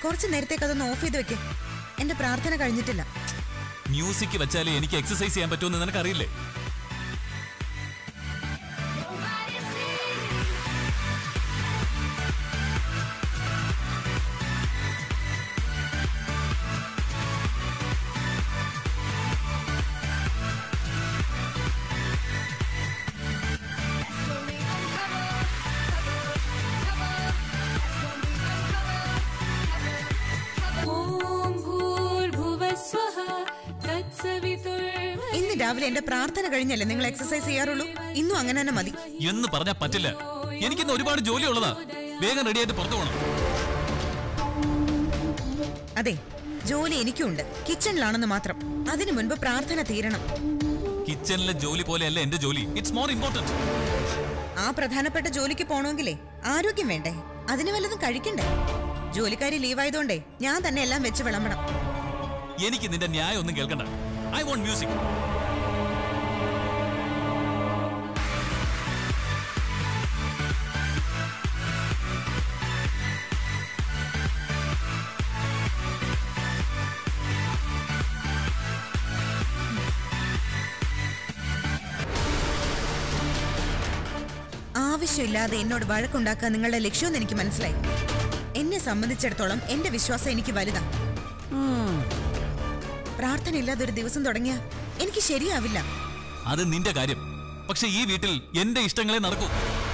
കുറച്ചു നേരത്തേക്ക് അതൊന്ന് ഓഫ് ചെയ്ത് വെക്ക് എന്റെ പ്രാർത്ഥന കഴിഞ്ഞിട്ടില്ല മ്യൂസിക് വെച്ചാലേ എനിക്ക് എക്സസൈസ് ചെയ്യാൻ പറ്റുമെന്ന് നിനക്കറിയില്ലേ ॐ भूर्भुवस्वः तत्सवितुर्वरेण्यं ഇന്ന് രാവിലെ എന്റെ പ്രാർത്ഥന കഴിഞ്ഞല്ലേ നിങ്ങൾ എക്സസൈസ് ചെയ്യാറുള്ളൂ ഇന്നും അങ്ങനെ തന്നെ മതി എന്ന് പറഞ്ഞാൽ പറ്റില്ല എനിക്കിന്ന് ഒരുപാട് ജോലി ഉള്ളതാ വേഗം റെഡിയായിട്ട് പുറത്തു പോകണം അതെ ജോലി എനിക്കുണ്ട് കിച്ചണിലാണെന്ന് മാത്രം അതിനു മുൻപ് പ്രാർത്ഥന തീരണം കിച്ചണിലെ ജോലി പോലെയല്ല എന്റെ ജോലി ഇറ്റ്സ് മോർ ഇമ്പോർട്ടന്റ് ആ പ്രധാനപ്പെട്ട ജോലിക്ക് പോണമെങ്കിലേ ആരോഗ്യം വേണ്ടേ അതിന് വല്ലതും കഴിക്കണ്ടേ ജോലിക്കാരി ലീവായതുകൊണ്ടേ ഞാൻ തന്നെ എല്ലാം വെച്ച് വിളമ്പണം എനിക്ക് നിന്റെ ന്യായം ഒന്നും കേൾക്കണ്ട ഐ വോണ്ട് മ്യൂസിക് ആവശ്യമില്ലാതെ എന്നോട് വഴക്കുണ്ടാക്കാൻ നിങ്ങളുടെ ലക്ഷ്യമെന്ന് എനിക്ക് മനസ്സിലായി എന്നെ സംബന്ധിച്ചിടത്തോളം എന്റെ വിശ്വാസം എനിക്ക് വലുതാ പ്രാർത്ഥന ഇല്ലാതെ ഒരു ദിവസം തുടങ്ങിയ എനിക്ക് ശരിയാവില്ല അത് നിന്റെ കാര്യം പക്ഷെ ഈ വീട്ടിൽ എന്റെ ഇഷ്ടങ്ങളെ നടക്കൂ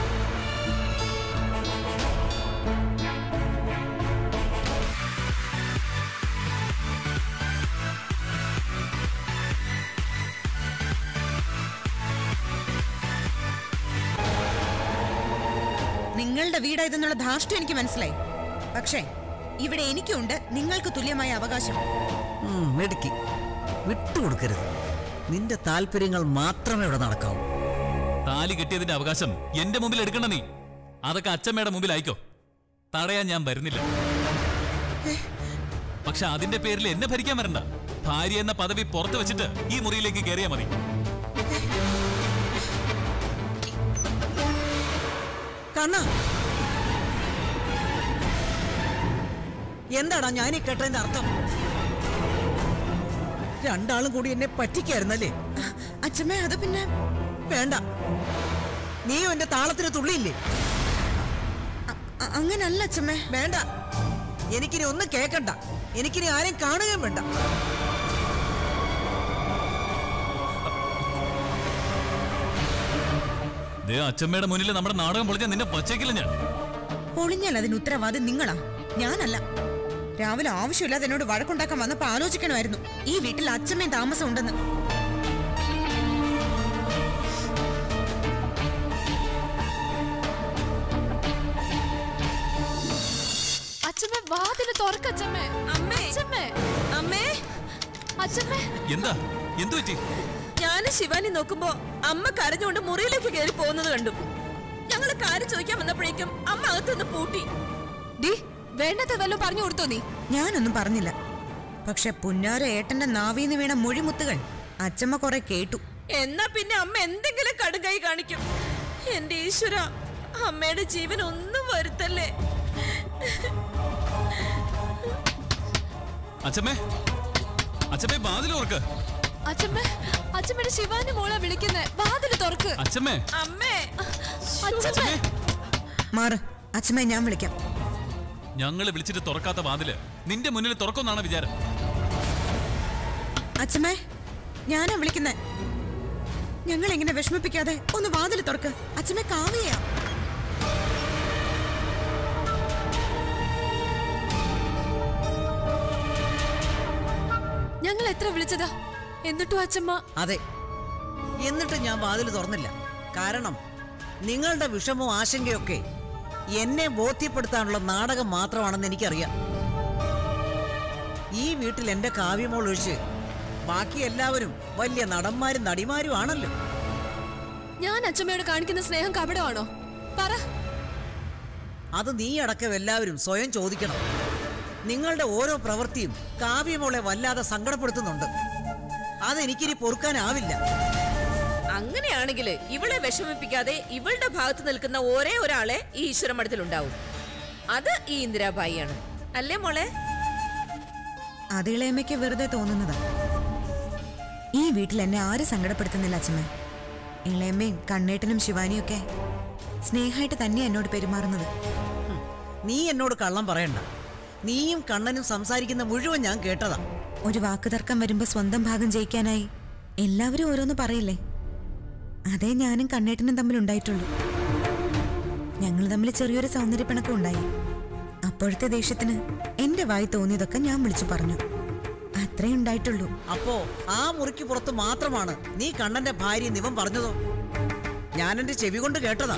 നിങ്ങളുടെ വീടായതെന്നുള്ള ധാർഷ്ട്യം എനിക്ക് മനസ്സിലായി പക്ഷേ ഇവിടെ എനിക്കുണ്ട് നിങ്ങൾക്ക് തുല്യമായ അവകാശം ഉം, മിടുക്കി വിട്ടുകൊടുക്കരുത് നിന്റെ താല്പര്യങ്ങൾ മാത്രമേ ഇവിടെ നടക്കാവൂ താലി കെട്ടിയതിന്റെ അവകാശം എന്റെ മുമ്പിൽ എടുക്കണ്ട നീ അതൊക്കെ അച്ഛമ്മയുടെ മുമ്പിൽ അയക്കോ തടയാൻ ഞാൻ വരുന്നില്ല പക്ഷെ അതിന്റെ പേരിൽ എന്നെ ഭരിക്കാൻ വരണ്ട ഭാര്യ എന്ന പദവി പുറത്തു വെച്ചിട്ട് ഈ മുറിയിലേക്ക് കയറിയാ മതി കണ്ണ എന്താടാ ഞാൻ ഈ കേട്ടതിന്റെ അർത്ഥം രണ്ടാളും കൂടി എന്നെ പറ്റിക്കായിരുന്നല്ലേ അ- അച്ഛമ്മേ അത് പിന്നെ വേണ്ട നീയും എന്റെ താളത്തിന് തുള്ളിയില്ലേ അ- അ- അങ്ങനല്ല അച്ഛമ്മേ വേണ്ട എനിക്കിനി ഒന്നും കേക്കണ്ട എനിക്കിനി ആരെയും കാണുകയും വേണ്ട ദേ അച്ഛമ്മയുടെ മുന്നിൽ നമ്മുടെ നാടകം പൊളിഞ്ഞ നിന്നെ പച്ചയ്ക്കില്ല ഞാൻ പൊളിഞ്ഞാൽ അതിന് ഉത്തരവാദി നിങ്ങളാ ഞാനല്ല രാവിലെ ആവശ്യമില്ലാതെ എന്നോട് വഴക്കുണ്ടാക്കാൻ വന്നപ്പോ ആലോചിക്കണമായിരുന്നു ഈ വീട്ടിൽ അച്ഛമ്മയും താമസം ഉണ്ടെന്ന് അച്ഛമ്മ വാതില് തുറക്കച്ചമ്മേ അമ്മേ അച്ഛമ്മേ അമ്മേ അച്ഛമ്മേ എന്താ എന്തു പറ്റി ഞാൻ ശിവാനി നോക്കുമ്പോ അമ്മ കരഞ്ഞുകൊണ്ട് മുറിയിലേക്ക് കയറി പോകുന്നത് കണ്ടു ഞങ്ങള് കാര്യം ചോദിക്കാൻ വന്നപ്പോഴേക്കും അമ്മ അകത്തുനിന്ന് പൂട്ടി ഡി വേണ്ടത് വല്ലതും പറഞ്ഞു കൊടുത്തോ നീ ഞാനൊന്നും പറഞ്ഞില്ല പക്ഷെ പുന്നാര ഏട്ടന്റെ നാവീന്ന് വീണ മൊഴിമുത്തുകൾ അച്ഛമ്മ കുറെ കേട്ടു എന്നാ പിന്നെ അമ്മ എന്തെങ്കിലും കടുകൈ കാണിക്കും എന്റെ ഈശ്വര അമ്മയുടെ ജീവൻ ഒന്നും വരുത്തല്ലേ അച്ഛമ്മേ അച്ഛമ്മേ വാതിൽ ഓർക്ക് അച്ഛമ്മേ അച്ഛമ്മയുടെ ശിവാനി മോളെ വിളിക്കുന്നേ വാതില് തുറക്ക് അച്ഛമ്മേ അമ്മേ അച്ഛമ്മേ അച്ഛമ്മേ മാറ് അച്ഛമ്മയെ ഞാൻ വിളിക്കാം ഞങ്ങള് വിളിച്ചിട്ട് തുറക്കാത്ത വാതില് നിന്റെ മുന്നിൽ തുറക്കുമെന്നാണ് വിചാരം അച്ഛമ്മേ ഞാനാ വിളിക്കുന്നേ ഞങ്ങൾ എങ്ങനെ വിഷമിപ്പിക്കാതെ ഒന്ന് വാതിൽ തുറക്ക് അച്ഛമ്മേ കാവ്യയാ ഞങ്ങൾ എത്ര വിളിച്ചതാ എന്നിട്ടും അച്ഛമ്മ അതെ എന്നിട്ട് ഞാൻ വാതിൽ തുറന്നില്ല കാരണം നിങ്ങളുടെ വിഷമവും ആശങ്കയൊക്കെ എന്നെ ബോധ്യപ്പെടുത്താനുള്ള നാടകം മാത്രമാണെന്ന് എനിക്കറിയാം ഈ വീട്ടിൽ എന്റെ കാവ്യമോൾ ഒഴിച്ച് ബാക്കി എല്ലാവരും വലിയ നടന്മാരും നടിമാരും ആണല്ലോ ഞാൻ അച്ഛമ്മയോട് കാണിക്കുന്ന സ്നേഹം കപടമാണോ പറ അത് നീ അടക്കം എല്ലാവരും സ്വയം ചോദിക്കണം നിങ്ങളുടെ ഓരോ പ്രവൃത്തിയും കാവ്യമോളെ വല്ലാതെ സങ്കടപ്പെടുത്തുന്നുണ്ട് അതെനിക്കിനി പൊറുക്കാനാവില്ല അങ്ങനെയാണെങ്കിൽ ഇവളെ വിഷമിപ്പിക്കാതെ ഇവളുടെ ഭാഗത്ത് നിൽക്കുന്ന ഒരേ ഒരാളെ ഈ ഈശ്വരമഠത്തിൽ ഉണ്ടാവും അത് ഈ ഇന്ദിരാബായിയാണ് അല്ലേ മോളെ അത് ഇളയമ്മയ്ക്ക് വെറുതെ തോന്നുന്നതാ ഈ വീട്ടിൽ എന്നെ ആരും സങ്കടപ്പെടുത്തുന്നില്ല അച്ഛമ്മ ഇളയമ്മയും കണ്ണേട്ടനും ശിവാനിയും ഒക്കെ സ്നേഹമായിട്ട് തന്നെയാ എന്നോട് പെരുമാറുന്നത് ഹും, നീ എന്നോട് കള്ളം പറയണ്ട നീയും കണ്ണനും സംസാരിക്കുന്ന മുഴുവൻ ഞാൻ കേട്ടതാ ഒരു വാക്ക് തർക്കം വരുമ്പോ സ്വന്തം ഭാഗം ജയിക്കാനായി എല്ലാവരും ഓരോന്ന് പറയില്ലേ അതേ ഞാനും കണ്ണേട്ടനും തമ്മിൽ ഉണ്ടായിട്ടുള്ളൂ ഞങ്ങൾ തമ്മിൽ ചെറിയൊരു സൗന്ദര്യപ്പിണക്കം ഉണ്ടായി അപ്പോഴത്തെ ദേഷ്യത്തിന് എന്റെ വായി തോന്നിയതൊക്കെ ഞാൻ വിളിച്ചു പറഞ്ഞു അത്രേ ഉണ്ടായിട്ടുള്ളൂ അപ്പോ ആ മുറിക്ക് പുറത്ത് മാത്രമാണ് നീ കണ്ണന്റെ ഭാര്യ നിവൻ പറഞ്ഞതോ ഞാൻ എന്റെ ചെവി കൊണ്ട് കേട്ടതാ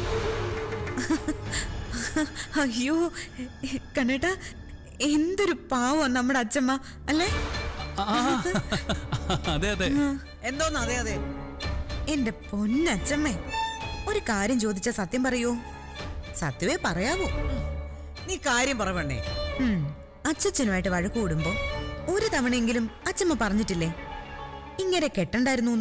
അയ്യോ കണ്ണേട്ട എന്തൊരു പാവം നമ്മുടെ അച്ഛമ്മ അല്ലേ ആ, അതെ അതെ എന്തോന്ന് അതെ അതെ എന്റെ പൊന്നച്ഛമ്മേ ഒരു കാര്യം ചോദിച്ച സത്യം പറയൂ സത്യമേ പറയാവൂ നീ കാര്യം പറ പെണ്ണേ ഉം. അച്ചച്ചനുമായിട്ട് വഴക്ക് കൂടുമ്പോ ഒരു തവണയെങ്കിലും അച്ഛമ്മ പറഞ്ഞിട്ടില്ലേ ഇങ്ങനെ കെട്ടണ്ടായിരുന്നു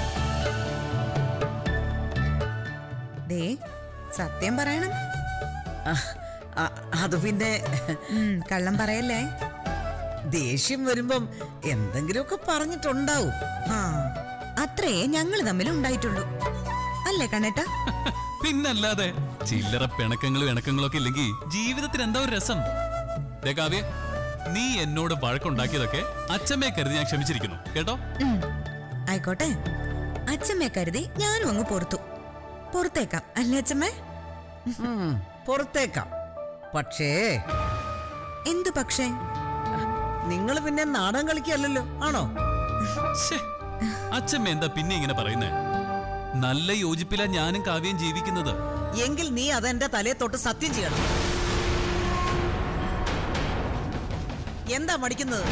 ദേ സത്യം പറയണം ആ, ആ, അത് പിന്നെ ഉം, കള്ളം പറയല്ലേ ദേഷ്യം വരുമ്പം എന്തെങ്കിലുമൊക്കെ പറഞ്ഞിട്ടുണ്ടാവും ആ അത്രേ ഞങ്ങൾ തമ്മിൽ ഉണ്ടായിട്ടുള്ളൂ അല്ലേ കണ്ണേട്ട പിന്നല്ലാതെ ചില്ലറ പിണക്കങ്ങളും ഇണക്കങ്ങളും ഒക്കെ ഇല്ലെങ്കിൽ ജീവിതത്തിന് എന്താ ഒരു രസം ദേ കാവ്യ നീ എന്നോട് വഴക്കുണ്ടാക്കിയതൊക്കെ അച്ഛമ്മയെ കരുതി ഞാൻ ക്ഷമിച്ചിരിക്കുന്നു കേട്ടോ ഉം. ആയിക്കോട്ടെ അച്ഛമ്മയെ കരുതി ഞാനും അങ്ങ് പുറത്തു പുറത്തേക്കാം അല്ലേ അച്ഛമ്മേ ഉം, പുറത്തേക്കാം പക്ഷേ എന്തു പക്ഷേ നിങ്ങൾ പിന്നെ നാടകം കളിക്കല്ലോ ആണോ ശ്ശേ, അച്ഛമ്മ എന്താ പിന്നെ ഇങ്ങനെ പറയുന്നേ നല്ല യോജിപ്പിലാ ഞാനും കാവ്യം ജീവിക്കുന്നത് എങ്കിൽ നീ അതെന്റെ തലയെ തൊട്ട് സത്യം ചെയ്യണം എന്താ മടിക്കുന്നത്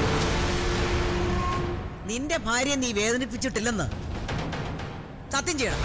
നിന്റെ ഭാര്യയെ നീ വേദനിപ്പിച്ചിട്ടില്ലെന്ന് സത്യം ചെയ്യണം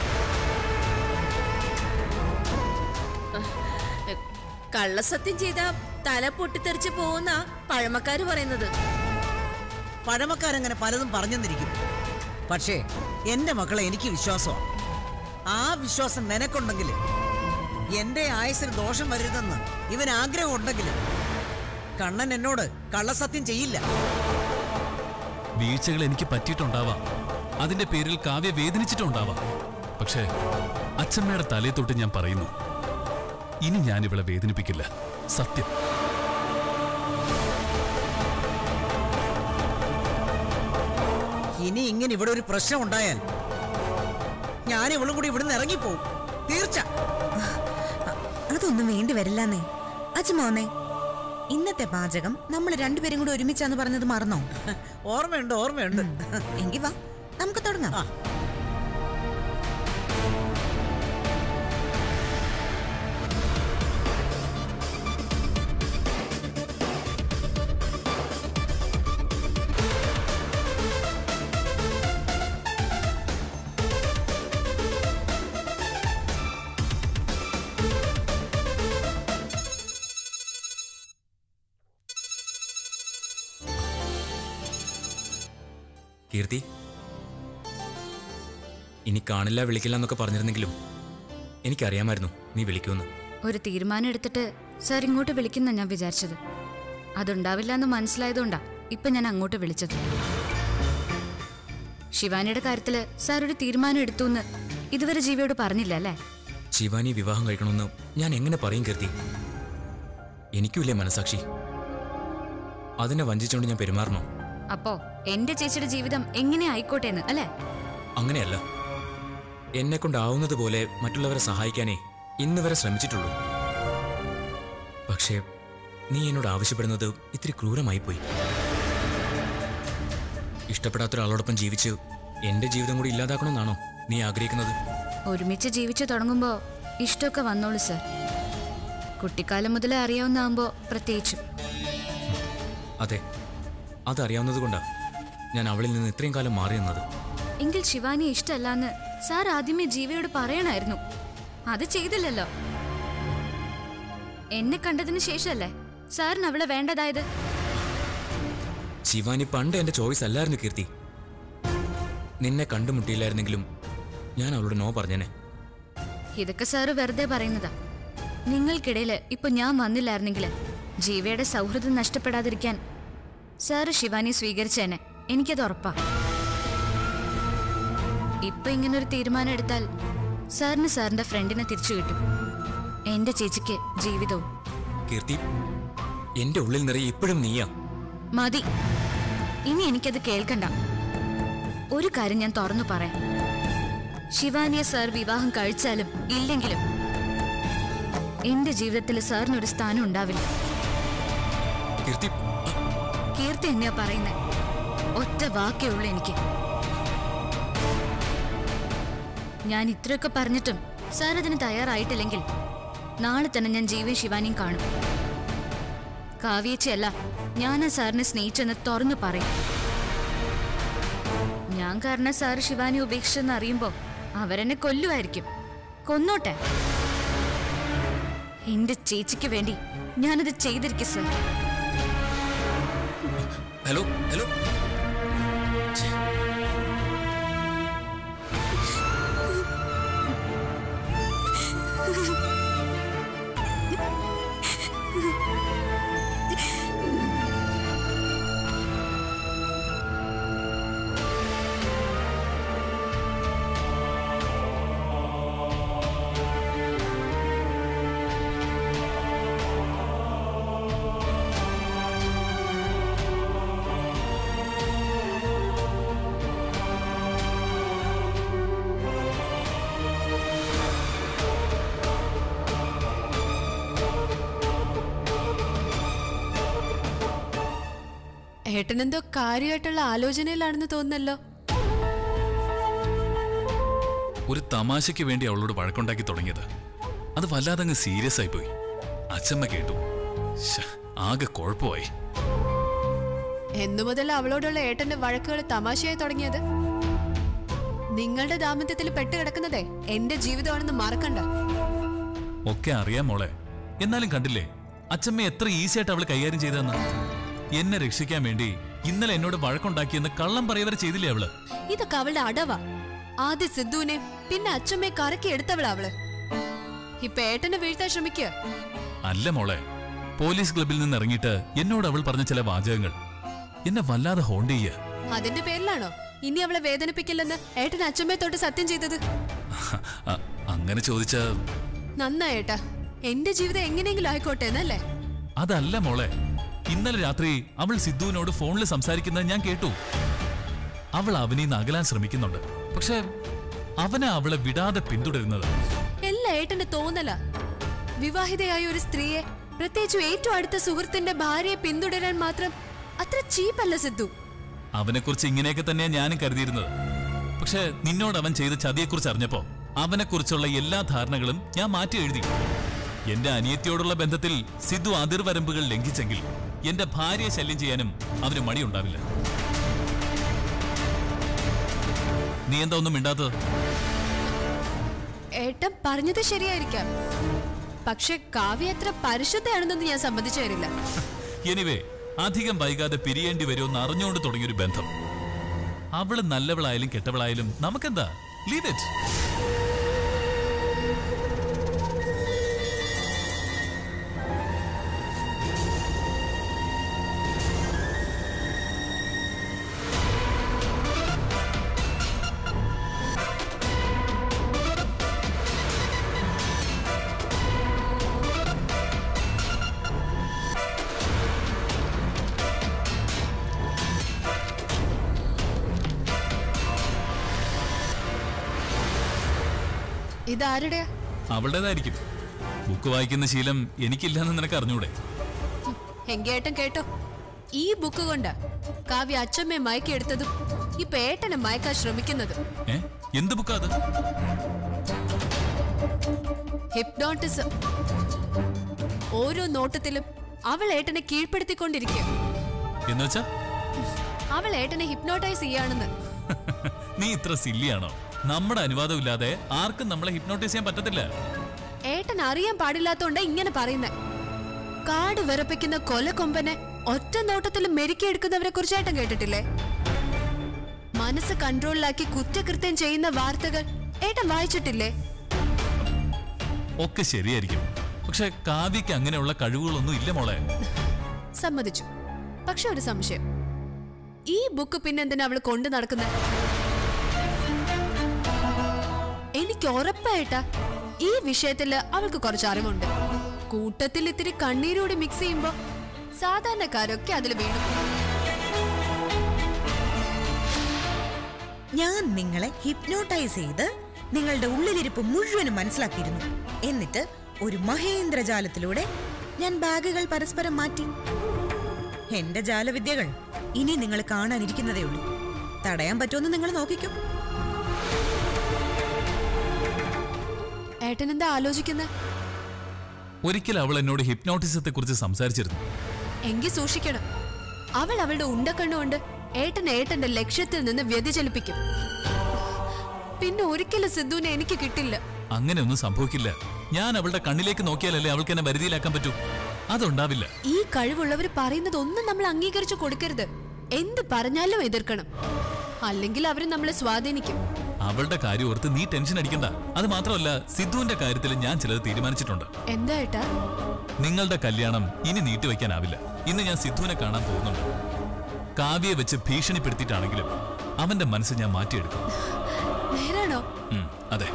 കള്ളസത്യം ചെയ്ത തല പൊട്ടിത്തെറിച്ച് പോകുന്ന പഴമക്കാര് പറയുന്നത് പഴമക്കാരങ്ങനെ പലതും പറഞ്ഞെന്നിരിക്കും പക്ഷേ എന്റെ മക്കളെ എനിക്ക് വിശ്വാസമാണ് ആ വിശ്വാസം നിനക്കുണ്ടെങ്കിൽ എന്റെ ആയുസിന് ദോഷം വരരുതെന്ന് ഇവൻ ആഗ്രഹം ഉണ്ടെങ്കിൽ കണ്ണൻ എന്നോട് കള്ളസത്യം ചെയ്യില്ല വീഴ്ചകൾ എനിക്ക് പറ്റിയിട്ടുണ്ടാവാം അതിന്റെ പേരിൽ കാവ്യ വേദനിച്ചിട്ടുണ്ടാവാം പക്ഷേ അച്ഛമ്മയുടെ തലയെ തൊട്ട് ഞാൻ പറയുന്നു ഇനി ഞാൻ ഇവളെ വേദനിപ്പിക്കില്ല സത്യം ഇനി ഇങ്ങനെ ഇവിടെ ഒരു പ്രശ്നം ഉണ്ടായാൽ ഞാൻ ഇവളും കൂടി ഇവിടുന്ന് ഇറങ്ങിപ്പോവും തീർച്ച അതൊന്നും വേണ്ടി വരില്ലെന്നേ അച്ഛമോന്നേ ഇന്നത്തെ പാചകം നമ്മൾ രണ്ടുപേരും കൂടി ഒരുമിച്ചാന്ന് പറഞ്ഞത് മറന്നോ ഓർമ്മയുണ്ട് ഓർമ്മയുണ്ട് എങ്കി വാ നമുക്ക് തുടങ്ങാം ആ. കീർത്തി ഇനി കാണില്ല വിളിക്കില്ല എന്നൊക്കെ പറഞ്ഞിരുന്നെങ്കിലും എനിക്കറിയാമായിരുന്നു നീ വിളിക്കുമെന്ന് ഒരു തീരുമാനം എടുത്തിട്ട് സാർ ഇങ്ങോട്ട് വിളിക്കുന്ന ഞാൻ വിചാരിച്ചത് അതുണ്ടാവില്ല എന്ന് മനസ്സിലായതുകൊണ്ടാ ഇപ്പൊ ഞാൻ അങ്ങോട്ട് വിളിച്ചത് ശിവാനിയുടെ കാര്യത്തില് സാർ ഒരു തീരുമാനം എടുത്തു എന്ന് ഇതുവരെ ജീവിയോട് പറഞ്ഞില്ല അല്ലേ ശിവാനി വിവാഹം കഴിക്കണമെന്ന് ഞാൻ എങ്ങനെ പറയും കീർത്തി എനിക്കുമില്ലേ മനസാക്ഷി അതിനെ വഞ്ചിച്ചുകൊണ്ട് ഞാൻ പെരുമാറണോ അപ്പോ എന്റെ ചേച്ചിയുടെ ജീവിതം എങ്ങനെ ആയിക്കോട്ടെ എന്ന് അല്ലേ അങ്ങനെയല്ല എന്നെ കൊണ്ടാവുന്നത് പോലെ മറ്റുള്ളവരെ സഹായിക്കാനേ ഇന്ന് വരെ ശ്രമിച്ചിട്ടുള്ളൂ പക്ഷേ നീ എന്നോട് ആവശ്യപ്പെടുന്നത് ഇത്തിരി ക്രൂരമായി പോയി ഇഷ്ടപ്പെടാത്ത ഒരാളോടൊപ്പം ജീവിച്ച് എന്റെ ജീവിതം കൂടി ഇല്ലാതാക്കണമെന്നാണോ നീ ആഗ്രഹിക്കുന്നത് ഒരുമിച്ച് ജീവിച്ചു തുടങ്ങുമ്പോ ഇഷ്ടമൊക്കെ വന്നോളൂ സർ കുട്ടിക്കാലം മുതലേ അറിയാവുന്നതാകുമ്പോ പ്രത്യേകിച്ചും അതെ അതറിയാവുന്നത് കൊണ്ടാ ഞാൻ അവളിൽ നിന്ന് ഇത്രയും കാലം മാറി നിന്നത് എങ്കിൽ ശിവാനിയെ ഇഷ്ടമല്ലാന്ന് സാർ ആദ്യമേ ജീവയോട് പറയണായിരുന്നു അത് ചെയ്തില്ലല്ലോ എന്നെ കണ്ടതിന് ശേഷമല്ലേ സാറിന് അവളെ വേണ്ടതായത് ശിവാനി പണ്ട് എന്റെ ചോയ്സ് അല്ലായിരുന്നു കീർത്തി നിന്നെ കണ്ടുമുട്ടിയില്ലായിരുന്നെങ്കിലും ഞാൻ അവളോട് നോ പറഞ്ഞേനെ ഇതൊക്കെ സാറ് വെറുതെ പറയുന്നതാ നിങ്ങൾക്കിടയിൽ ഇപ്പൊ ഞാൻ വന്നില്ലായിരുന്നെങ്കിൽ ജീവയുടെ സൗഹൃദം നഷ്ടപ്പെടാതിരിക്കാൻ സാറ് ശിവാനി സ്വീകരിച്ചേനെ എനിക്കത് ഉറപ്പാ ഇപ്പൊ ഇങ്ങനൊരു തീരുമാനം എടുത്താൽ സാറിന് സാറിന്റെ ഫ്രണ്ടിനെ തിരിച്ചു കിട്ടും എന്റെ ചേച്ചിക്ക് ജീവിതവും കീർത്തി എന്റെ ഉള്ളിൽ നിറയെ ഇപ്പോഴും നീയാ മതി ഇനി എനിക്കത് കേൾക്കണ്ട ഒരു കാര്യം ഞാൻ തുറന്നു പറയാം ശിവാനിയെ സാർ വിവാഹം കഴിച്ചാലും ഇല്ലെങ്കിലും എന്റെ ജീവിതത്തിൽ സാറിനൊരു സ്ഥാനം ഉണ്ടാവില്ല കീർത്തി കീർത്തി എന്നെയാ പറയുന്നേ ഒറ്റ വാക്കേ ഉള്ളൂ എനിക്ക് ഞാൻ ഇത്രയൊക്കെ പറഞ്ഞിട്ടും സാർ അതിന് തയ്യാറായിട്ടില്ലെങ്കിൽ നാളെ തന്നെ ഞാൻ ജീവൻ ശിവാനിയും കാണും കാവ്യേച്ചയല്ല ഞാനാ സാറിനെ സ്നേഹിച്ചെന്ന് തുറന്നു പറയും ഞാൻ കാരണം സാർ ശിവാനി ഉപേക്ഷിച്ചെന്ന് അറിയുമ്പോ അവരെന്നെ കൊല്ലുമായിരിക്കും കൊന്നോട്ടെ എന്റെ ചേച്ചിക്ക് വേണ്ടി ഞാനത് ചെയ്തിരിക്കും സാർ ഹലോ ഹലോ ഏട്ടനെന്തോ കാര്യമായിട്ടുള്ള ആലോചനയിലാണെന്ന് തോന്നുന്നല്ലോ ഒരു തമാശയ്ക്ക് വേണ്ടി അവളോട് വഴക്കുണ്ടാക്കി തുടങ്ങിയത് അത് വല്ലാതെ അങ്ങ് സീരിയസ് ആയി പോയി അച്ഛമ്മ കേട്ടു ശ്ശ, ആകെ കുഴപ്പമായി എന്നു മുതൽ അവളോടുള്ള ഏട്ടന്റെ വഴക്കുകൾ തമാശയായി തുടങ്ങിയത് നിങ്ങളുടെ ദാമ്പത്യത്തിൽ പെട്ടുകിടക്കുന്നതേ എന്റെ ജീവിതമാണെന്ന് മറക്കണ്ട ഒക്കെ അറിയാം മോളെ എന്നാലും കണ്ടില്ലേ അച്ഛമ്മ എത്ര ഈസി ആയിട്ട് അവള് കൈകാര്യം ചെയ്തെന്ന് എന്നെ രക്ഷിക്കാൻ വേണ്ടി ഇന്നലെ എന്നോട് വഴക്കുണ്ടാക്കിയെന്ന് കള്ളം പറയവരെ ചെയ്തില്ലേ അവള് ഇതൊക്കെ അവളുടെ അടവാ ആദ്യ സിദ്ധുവിനെ പിന്നെ അച്ഛമ്മയെ കറക്കി എടുത്തവളാ അവള് ഇപ്പൊ ഏട്ടനെ വീഴ്ത്താൻ ശ്രമിക്കുക അല്ല മോളെ പോലീസ് ക്ലബിൽ നിന്ന് ഇറങ്ങിയിട്ട് എന്നോട് അവൾ പറഞ്ഞ ചില വാചകങ്ങൾ എന്നെ വല്ലാതെ ഹോണ്ട് ചെയ്യ അതിന്റെ പേരിലാണോ ഇനി അവളെ വേദനിപ്പിക്കില്ലെന്ന് ഏട്ടൻ അച്ഛമ്മയെ തൊട്ട് സത്യം ചെയ്തത് അ- അങ്ങനെ ചോദിച്ച നന്നായി ഏട്ടാ എന്റെ ജീവിതം എങ്ങനെയെങ്കിലും ആയിക്കോട്ടെ എന്നല്ലേ അതല്ല മോളെ ഇന്നലെ രാത്രി അവൾ സിദ്ധുവിനോട് ഫോണിൽ സംസാരിക്കുന്നത് ഞാൻ കേട്ടു അവൾ അവനിൽ നിന്ന് അകലാൻ ശ്രമിക്കുന്നുണ്ട് പക്ഷെ അവനാ അവളെ വിടാതെ പിന്തുടരുന്നത് എല്ലാ ഏട്ടന്റെ തോന്നല വിവാഹിതയായ ഒരു സ്ത്രീയെ പ്രത്യേകിച്ചും ഏറ്റവും അടുത്ത സുഹൃത്തിന്റെ ഭാര്യയെ പിന്തുടരാൻ മാത്രം അത്ര ചീപ്പല്ല സിദ്ധു അവനെക്കുറിച്ച് ഇങ്ങനെയൊക്കെ തന്നെയാ ഞാനും കരുതിയിരുന്നത് പക്ഷെ നിന്നോട് അവൻ ചെയ്ത ചതിയെക്കുറിച്ച് അറിഞ്ഞപ്പോ അവനെക്കുറിച്ചുള്ള എല്ലാ ധാരണകളും ഞാൻ മാറ്റി എഴുതി എന്റെ അനിയത്തിയോടുള്ള ബന്ധത്തിൽ സിദ്ധു അതിർവരമ്പുകൾ ലംഘിച്ചെങ്കിൽ എന്റെ ഭാര്യയെ ശല്യം ചെയ്യാനും അവന് മടിയുണ്ടാവില്ല നീ എന്താ ഒന്നും മിണ്ടാത്തത് ഏട്ടൻ പറഞ്ഞത് ശരിയായിരിക്കാം പക്ഷെ കാവ്യ എത്ര പരിശുദ്ധയാണെന്നൊന്നും ഞാൻ സമ്മതിച്ചു തരില്ല എനിവേ അധികം വൈകാതെ പിരിയേണ്ടി വരുമെന്ന് അറിഞ്ഞുകൊണ്ട് തുടങ്ങിയൊരു ബന്ധം അവള് നല്ലവളായാലും കെട്ടവളായാലും നമുക്കെന്താ ലീവ് ഇറ്റ് ഇതാരുടെയാ അവളുടേതായിരിക്കും ബുക്ക് വായിക്കുന്ന ശീലം എനിക്കില്ലെന്ന് നിനക്ക് അറിഞ്ഞൂടെ എങ്കി ഏട്ടൻ കേട്ടോ ഈ ബുക്ക് കൊണ്ട് കാവ്യ അച്ഛമ്മയെ മയക്കിയെടുത്തതും ഇപ്പൊ ഏട്ടനെ മയക്കാൻ ശ്രമിക്കുന്നതും ഏ എന്ത് ബുക്കാ അത് ഹിപ്നോട്ടിസം ഓരോ നോട്ടത്തിലും അവൾ ഏട്ടനെ കീഴ്പ്പെടുത്തിക്കൊണ്ടിരിക്കുക എന്ന് വെച്ചാ അവൾ ഏട്ടനെ ഹിപ്നോട്ടൈസ് ചെയ്യാണെന്ന് നീ ഇത്ര സില്ലിയാണോ നമ്മുടെ അനുവാദമില്ലാതെ ആർക്കും നമ്മളെ ഹിപ്നോട്ടൈസ് ചെയ്യാൻ പറ്റത്തില്ല ഏട്ടൻ അറിയാൻ പാടില്ലാത്തോണ്ട ഇങ്ങനെ പറയുന്നേ കാട് വിറപ്പിക്കുന്ന കൊലക്കൊമ്പനെ ഒറ്റ നോട്ടത്തിൽ മെരുക്കിയെടുക്കുന്നവരെ കുറിച്ച് ഏട്ടൻ കേട്ടിട്ടില്ലേ മനസ്സ് കൺട്രോളിലാക്കി കുറ്റകൃത്യം ചെയ്യുന്ന വാർത്തകൾ ഏട്ടൻ വായിച്ചിട്ടില്ലേ ഒക്കെ ശരിയായിരിക്കും പക്ഷെ കാവ്യക്ക് അങ്ങനെയുള്ള കഴിവുകളൊന്നും ഇല്ല മോളെ സമ്മതിച്ചു പക്ഷെ ഒരു സംശയം ഈ ബുക്ക് പിന്നെന്തിനാ അവള് കൊണ്ടു നടക്കുന്നത് എനിക്ക് ഉറപ്പായിട്ടാ ഈ വിഷയത്തില് അവൾക്ക് കുറച്ച് അറിവുണ്ട് കൂട്ടത്തിൽ ഇത്തിരി കണ്ണീരോട് മിക്സ് ചെയ്യുമ്പോ സാധാരണക്കാരൊക്കെ അതിൽ വീണു പോകും. ഞാൻ നിങ്ങളെ ഹിപ്നോട്ടൈസ് ചെയ്ത് നിങ്ങളുടെ ഉള്ളിലിരിപ്പ് മുഴുവനും മനസ്സിലാക്കിയിരുന്നു എന്നിട്ട് ഒരു മഹേന്ദ്രജാലത്തിലൂടെ ഞാൻ ബാഗുകൾ പരസ്പരം മാറ്റി എന്റെ ജാലവിദ്യകൾ ഇനി നിങ്ങൾ കാണാനിരിക്കുന്നതേ ഉള്ളൂ തടയാൻ പറ്റുമെന്ന് നിങ്ങൾ നോക്കിക്കോ ഏട്ടൻ എന്താ ആലോചിക്കുന്നത് ഒരിക്കൽ അവൾ എന്നോട് ഹിപ്നോട്ടിസത്തെ കുറിച്ച് സംസാരിച്ചിരുന്നു എങ്കിൽ സൂക്ഷിക്കണം അവൾ അവളുടെ ഉണ്ടക്കണ്ണുകൊണ്ട് ഏട്ടൻ ഏട്ടന്റെ ലക്ഷ്യത്തിൽ നിന്ന് വ്യതിചലിപ്പിക്കും പിന്നെ ഒരിക്കലും സിദ്ധുവിനെ എനിക്ക് കിട്ടില്ല അങ്ങനെയൊന്നും സംഭവിക്കില്ല ഞാൻ അവളുടെ കണ്ണിലേക്ക് നോക്കിയാലല്ലേ അവൾക്ക് എന്നെ വരുതിയിലാക്കാൻ പറ്റൂ അതുണ്ടാവില്ല ഈ കഴിവുള്ളവർ പറയുന്നത് ഒന്നും നമ്മൾ അംഗീകരിച്ചു കൊടുക്കരുത് എന്ത് പറഞ്ഞാലും എതിർക്കണം അല്ലെങ്കിൽ അവർ നമ്മളെ സ്വാധീനിക്കും അവളുടെ കാര്യം ഓർത്ത് നീ ടെൻഷൻ അടിക്കണ്ട അത് മാത്രമല്ല സിദ്ധുവിന്റെ കാര്യത്തിൽ ഞാൻ ചിലത് തീരുമാനിച്ചിട്ടുണ്ട് എന്താ ഏട്ടാ നിങ്ങളുടെ കല്യാണം ഇനി നീട്ടിവെക്കാനാവില്ല ഇന്ന് ഞാൻ സിദ്ധുവിനെ കാണാൻ പോകുന്നുണ്ട് കാവ്യയെ വെച്ച് ഭീഷണിപ്പെടുത്തിയിട്ടാണെങ്കിലും അവന്റെ മനസ്സ് ഞാൻ മാറ്റിയെടുക്കും നേരാണോ ഉം, അതെ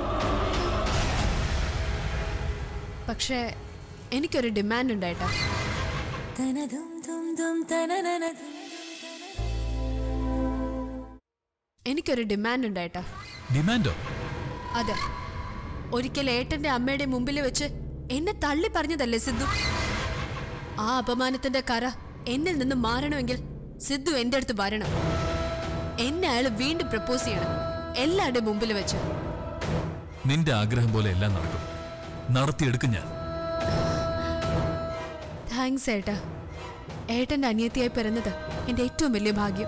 പക്ഷേ എനിക്കൊരു ഡിമാൻഡ് ഉണ്ടായിട്ടാ എനിക്കൊരു ഡിമാൻഡ് ഉണ്ടായിട്ടാ ഡിമാൻഡോ അതെ ഒരിക്കൽ ഏട്ടന്റെ അമ്മയുടെ മുമ്പിൽ വെച്ച് എന്നെ തള്ളി പറഞ്ഞതല്ലേ സിദ്ധു ആ അപമാനത്തിന്റെ കര എന്നിൽ നിന്ന് മാറണമെങ്കിൽ സിദ്ധു എന്റെ അടുത്ത് വരണം എന്നെ അയാൾ വീണ്ടും പ്രപ്പോസ് ചെയ്യണം എല്ലാവരുടെ മുമ്പിൽ വെച്ച് നിന്റെ ആഗ്രഹം പോലെ എല്ലാം നടക്കും നടത്തിയെടുക്കും ഞാൻ താങ്ക്സ് ഏട്ടാ ഏട്ടന്റെ അനിയത്തിയായി പിറന്നത് എന്റെ ഏറ്റവും വലിയ ഭാഗ്യം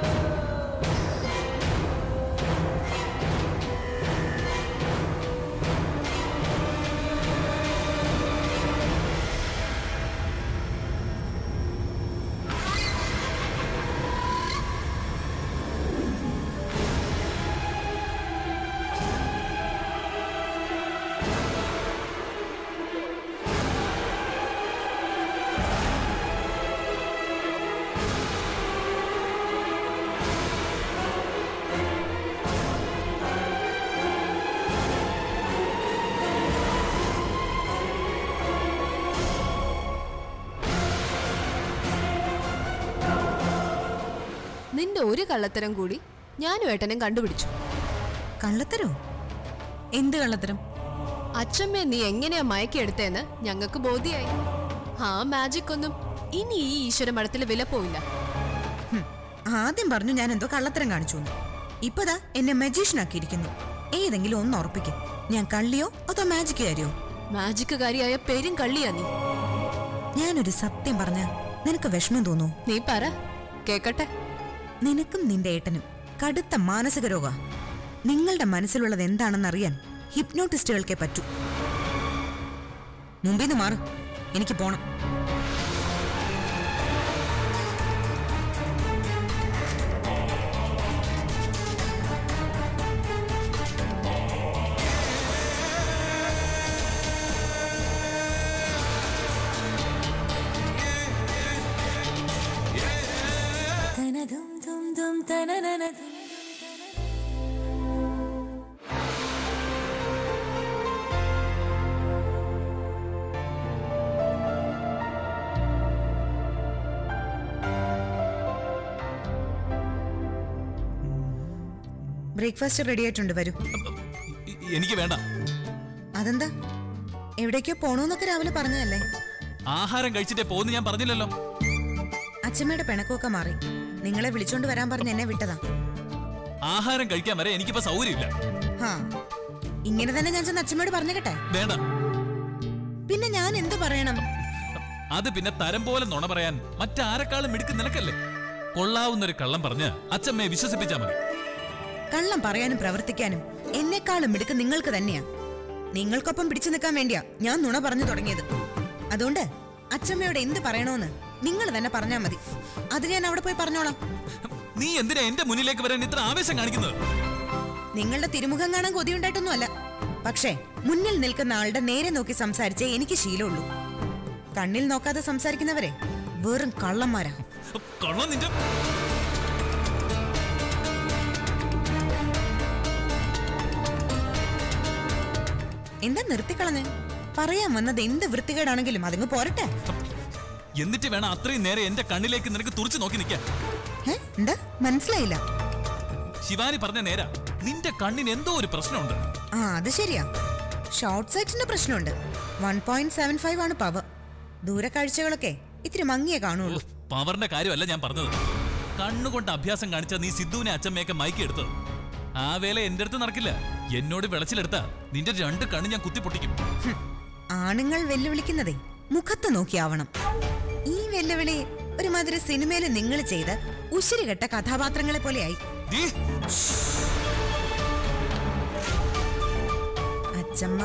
നിന്റെ ഒരു കള്ളത്തരം കൂടി ഞാനും ഏട്ടനും കണ്ടുപിടിച്ചു കള്ളത്തരോ എന്ത് കള്ളത്തരം അച്ഛമ്മയെ നീ എങ്ങനെയാ മയക്കിയെടുത്തേന്ന് ഞങ്ങൾക്ക് ബോധ്യായി ആ മാജിക് ഒന്നും ഇനി ഈ ഈശ്വര മഠത്തിൽ വില പോയില്ല ഹും, ആദ്യം പറഞ്ഞു ഞാൻ എന്തോ കള്ളത്തരം കാണിച്ചു എന്ന്. ഇപ്പതാ എന്നെ മജീഷ്യൻ ആക്കിയിരിക്കുന്നു ഏതെങ്കിലും ഒന്ന് ഉറപ്പിക്കും ഞാൻ കള്ളിയോ അതോ മാജിക്കുകാരിയോ മാജിക് കാരിയായ പെരും കള്ളിയാ നീ ഞാനൊരു സത്യം പറഞ്ഞ നിനക്ക് വിഷമം തോന്നൂ നീ പറ കേക്കട്ടെ നിനക്കും നിന്റെ ഏട്ടനും കടുത്ത മാനസിക രോഗ നിങ്ങളുടെ മനസ്സിലുള്ളത് എന്താണെന്ന് അറിയാൻ ഹിപ്നോട്ടിസ്റ്റുകൾക്കേ പറ്റൂ മുമ്പിന്ന് മാറ് എനിക്ക് പോണം ബ്രേക്ക്ഫാസ്റ്റ് റെഡി ആയിട്ടുണ്ട് വരൂ എ- എനിക്ക് വേണ്ട അതെന്താ എവിടേക്കോ പോണോന്നൊക്കെ രാവിലെ പറഞ്ഞതല്ലേ ആഹാരം കഴിച്ചിട്ടേ പോകുന്നു ഞാൻ പറഞ്ഞില്ലല്ലോ അച്ഛമ്മയുടെ പിണക്കമൊക്കെ മാറി നിങ്ങളെ വിളിച്ചോണ്ട് വരാൻ പറഞ്ഞ് എന്നെ വിട്ടതാ ആഹാരം കഴിക്കാൻ വരെ എനിക്കിപ്പോ സൗകര്യമില്ല ഹാ ഇങ്ങനെ തന്നെ ഞാൻ ചെന്ന് അച്ഛമ്മയോട് പറഞ്ഞേക്കട്ടെ വേണ്ട പിന്നെ ഞാൻ എന്ത് പറയണം അത് പിന്നെ തരം പോലെ നുണ പറയാൻ മറ്റാരെക്കാളും മിടുക്ക് നിനക്കല്ലേ കൊള്ളാവുന്നൊരു കള്ളം പറഞ്ഞ് അച്ഛമ്മയെ വിശ്വസിപ്പിച്ചാ മതി കള്ളം പറയാനും പ്രവർത്തിക്കാനും എന്നെക്കാളും മിടുക്ക് നിങ്ങൾക്ക് തന്നെയാ നിങ്ങൾക്കൊപ്പം പിടിച്ചു നിൽക്കാൻ വേണ്ടിയാ ഞാൻ നുണ പറഞ്ഞു തുടങ്ങിയത് അതുകൊണ്ട് അച്ഛമ്മയോട് എന്ത് പറയണോന്ന് നിങ്ങൾ തന്നെ പറഞ്ഞാ മതി അത് ഞാൻ അവിടെ പോയി പറഞ്ഞോളാം നീ എന്തിനാ എന്റെ മുന്നിലേക്ക് വരാൻ ഇത്ര ആവേശം കാണിക്കുന്നത് നിങ്ങളുടെ തിരുമുഖം കാണാൻ കൊതിയുണ്ടായിട്ടൊന്നുമല്ല പക്ഷേ മുന്നിൽ നിൽക്കുന്ന ആളുടെ നേരെ നോക്കി സംസാരിച്ചേ എനിക്ക് ശീലമുള്ളൂ കണ്ണിൽ നോക്കാതെ സംസാരിക്കുന്നവരെ വെറും കള്ളന്മാരാ കള്ളം നിന്റെ എന്താ നിർത്തിക്കളഞ്ഞ് പറയാൻ വന്നത് എന്ത് വൃത്തികേടാണെങ്കിലും അതങ്ങ് പോരട്ടെ എന്നിട്ട് വേണം അത്രയും നേരെ എന്റെ കണ്ണിലേക്ക് നിനക്ക് തുറച്ചു നോക്കി നിൽക്കാൻ ഏ? എന്താ മനസ്സിലായില്ല ശിവാനി പറഞ്ഞ നേരാ നിന്റെ കണ്ണിന് എന്തോ ഒരു പ്രശ്നമുണ്ട് ആ അത് ശരിയാ ഷോർട്ട് സൈറ്റിന്റെ പ്രശ്നമുണ്ട് വൺ പോയിന്റ് സെവൻ ഫൈവ് ആണ് പവർ ദൂരക്കാഴ്ചകളൊക്കെ ഇത്തിരി മങ്ങിയേ കാണുള്ളൂ പവറിന്റെ കാര്യമല്ല ഞാൻ പറഞ്ഞത് കണ്ണുകൊണ്ട് അഭ്യാസം കാണിച്ച നീ സിദ്ധുവിനെ അച്ഛമ്മയൊക്കെ മയക്കി എടുത്തത് ആ വേല എന്റെ അടുത്ത് നടക്കില്ല എന്നോട് വിളച്ചിലെടുത്ത നിന്റെ രണ്ട് കണ്ണ് ഞാൻ കുത്തി പൊട്ടിക്കും ഹും. ആണുങ്ങൾ വെല്ലുവിളിക്കുന്നതേ മുഖത്ത് നോക്കിയാവണം ഈ വെല്ലുവിളി ഒരുമാതിരി സിനിമയിൽ നിങ്ങൾ ചെയ്ത് ഉശിരികെട്ട കഥാപാത്രങ്ങളെ പോലെയായി ദീ, അച്ചമ്മ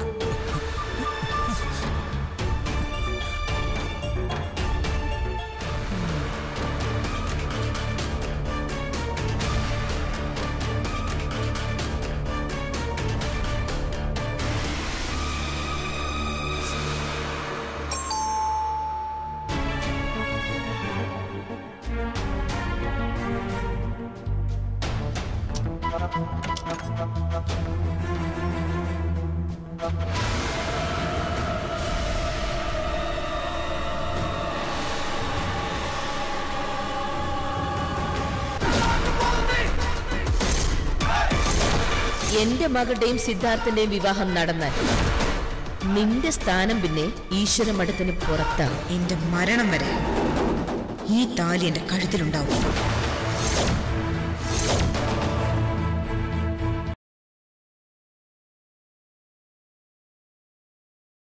എന്റെ മകളുടെയും സിദ്ധാർത്ഥന്റെയും വിവാഹം നടന്നാൽ നിന്റെ സ്ഥാനം പിന്നെ ഈശ്വരമഠത്തിന് പുറത്താണ് എന്റെ മരണം വരെ ഈ താലി എന്റെ കഴുത്തിലുണ്ടാവും